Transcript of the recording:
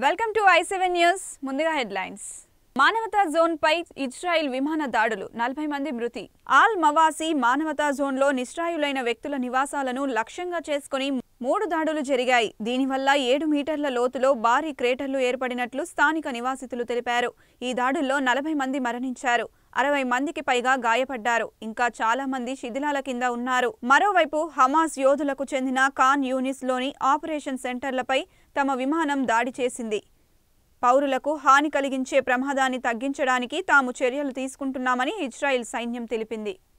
welcome to I seven news ముందుగా headlines మానవతా zone పై ఇజ్రాయిల్ విమాన దాడులు నలభై మంది మృతి ఆల్ మవాసి మానవతా జోన్లో నిస్రాయులైన వ్యక్తుల నివాసాలను లక్ష్యంగా చేసుకుని మూడు దాడులు జరిగాయి దీనివల్ల ఏడు మీటర్ల లోతులో భారీ క్రేటర్లు ఏర్పడినట్లు స్థానిక నివాసితులు తెలిపారు ఈ దాడుల్లో నలభై మంది మరణించారు అరవై మందికి పైగా గాయపడ్డారు ఇంకా చాలా మంది శిథిలాల కింద ఉన్నారు మరోవైపు హమాస్ యోధులకు చెందిన ఖాన్ యూనిస్లోని ఆపరేషన్ సెంటర్లపై తమ విమానం దాడి చేసింది పౌరులకు హాని కలిగించే ప్రమాదాన్ని తగ్గించడానికి తాము చర్యలు తీసుకుంటున్నామని ఇజ్రాయెల్ సైన్యం తెలిపింది